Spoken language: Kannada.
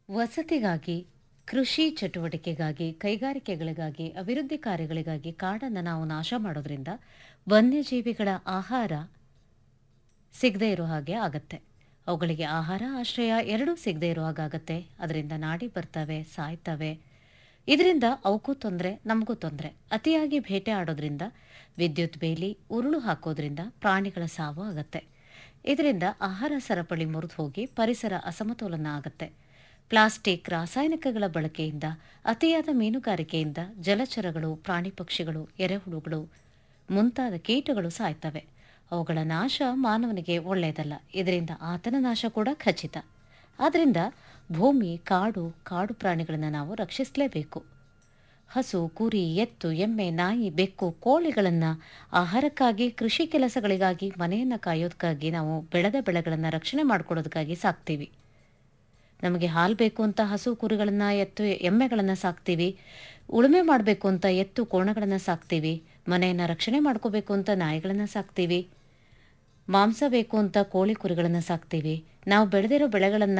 ವಸತಿಗಾಗಿ ಕೃಷಿ ಚಟುವಟಿಕೆಗಾಗಿ ಕೈಗಾರಿಕೆಗಳಿಗಾಗಿ ಅಭಿವೃದ್ಧಿ ಕಾರ್ಯಗಳಿಗಾಗಿ ಕಾಡನ್ನು ನಾವು ನಾಶ ಮಾಡೋದ್ರಿಂದ ವನ್ಯಜೀವಿಗಳ ಆಹಾರ ಸಿಗದೇ ಇರೋ ಹಾಗೆ ಆಗತ್ತೆ ಅವುಗಳಿಗೆ ಆಹಾರ ಆಶ್ರಯ ಎರಡೂ ಸಿಗದೇ ಇರೋ ಹಾಗಾಗತ್ತೆ ಅದರಿಂದ ನಾಡಿ ಬರ್ತವೆ ಸಾಯ್ತವೆ ಇದರಿಂದ ಅವಕ್ಕೂ ತೊಂದರೆ ನಮಗೂ ತೊಂದರೆ ಅತಿಯಾಗಿ ಬೇಟೆ ಆಡೋದ್ರಿಂದ ವಿದ್ಯುತ್ ಬೇಲಿ ಉರುಳು ಹಾಕೋದ್ರಿಂದ ಪ್ರಾಣಿಗಳ ಸಾವು ಆಗತ್ತೆ ಇದರಿಂದ ಆಹಾರ ಸರಪಳಿ ಮುರಿದು ಹೋಗಿ ಪರಿಸರ ಅಸಮತೋಲನ ಆಗತ್ತೆ ಪ್ಲಾಸ್ಟಿಕ್ ರಾಸಾಯನಿಕಗಳ ಬಳಕೆಯಿಂದ ಅತಿಯಾದ ಮೀನುಗಾರಿಕೆಯಿಂದ ಜಲಚರಗಳು ಪ್ರಾಣಿ ಪಕ್ಷಿಗಳು ಎರೆಹುಳುಗಳು ಮುಂತಾದ ಕೀಟಗಳು ಸಾಯ್ತವೆ ಅವುಗಳ ನಾಶ ಮಾನವನಿಗೆ ಒಳ್ಳೆಯದಲ್ಲ ಇದರಿಂದ ಆತನ ನಾಶ ಕೂಡ ಖಚಿತ ಆದ್ದರಿಂದ ಭೂಮಿ ಕಾಡು ಕಾಡು ಪ್ರಾಣಿಗಳನ್ನು ನಾವು ರಕ್ಷಿಸಲೇಬೇಕು ಹಸು ಕುರಿ ಎತ್ತು ಎಮ್ಮೆ ನಾಯಿ ಬೆಕ್ಕು ಕೋಳಿಗಳನ್ನು ಆಹಾರಕ್ಕಾಗಿ ಕೃಷಿ ಕೆಲಸಗಳಿಗಾಗಿ ಮನೆಯನ್ನು ಕಾಯೋದಕ್ಕಾಗಿ ನಾವು ಬೆಳೆದ ಬೆಳೆಗಳನ್ನು ರಕ್ಷಣೆ ಮಾಡ್ಕೊಳ್ಳೋದಕ್ಕಾಗಿ ಸಾಕ್ತೀವಿ ನಮಗೆ ಹಾಲು ಬೇಕು ಅಂತ ಹಸು ಕುರಿಗಳನ್ನು ಎತ್ತು ಎಮ್ಮೆಗಳನ್ನು ಸಾಕ್ತೀವಿ ಉಳುಮೆ ಮಾಡಬೇಕು ಅಂತ ಎತ್ತು ಕೋಣಗಳನ್ನು ಸಾಕ್ತೀವಿ ಮನೆಯನ್ನು ರಕ್ಷಣೆ ಮಾಡ್ಕೋಬೇಕು ಅಂತ ನಾಯಿಗಳನ್ನು ಸಾಕ್ತೀವಿ ಮಾಂಸ ಬೇಕು ಅಂತ ಕೋಳಿ ಕುರಿಗಳನ್ನು ಸಾಕ್ತೀವಿ ನಾವು ಬೆಳೆದಿರೋ ಬೆಳೆಗಳನ್ನು